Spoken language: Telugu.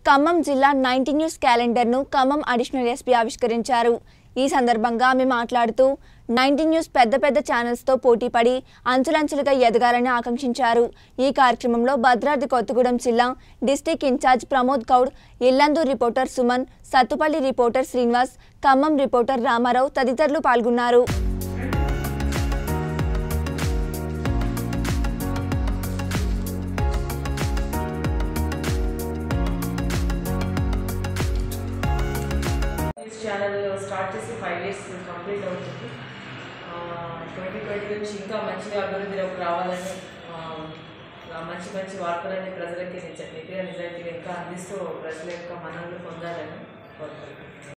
ఖమ్మం జిల్లా నైన్టీ న్యూస్ క్యాలెండర్ను ఖమ్మం అడిషనల్ ఎస్పీ ఆవిష్కరించారు ఈ సందర్భంగా ఆమె మాట్లాడుతూ నైన్టీ న్యూస్ పెద్ద పెద్ద ఛానల్స్తో పోటీపడి అంచులంచులుగా ఎదగాలని ఆకాంక్షించారు ఈ కార్యక్రమంలో భద్రాద్రి కొత్తగూడెం జిల్లా district incharge Pramod Goud Yellandu reporter Suman Sathupalli reporter Srinivas Khammam reporter Ramarao తదితరులు పాల్గొన్నారు న్యూస్ ఛానల్ స్టార్ట్ చేసి ఫైవ్ ఇయర్స్ కంప్లీట్ అవుతుంది ట్వంటీ ట్వంటీ నుంచి ఇంకా మంచిగా అభివృద్ధిలోకి రావాలని ఆ, మంచి మంచి వార్తలన్నీ ప్రజలకి నిజ నిజ నిజాయితీగా ఇంకా అందిస్తూ ప్రజల యొక్క మనల్ని పొందాలని కోరుకుంటున్నాను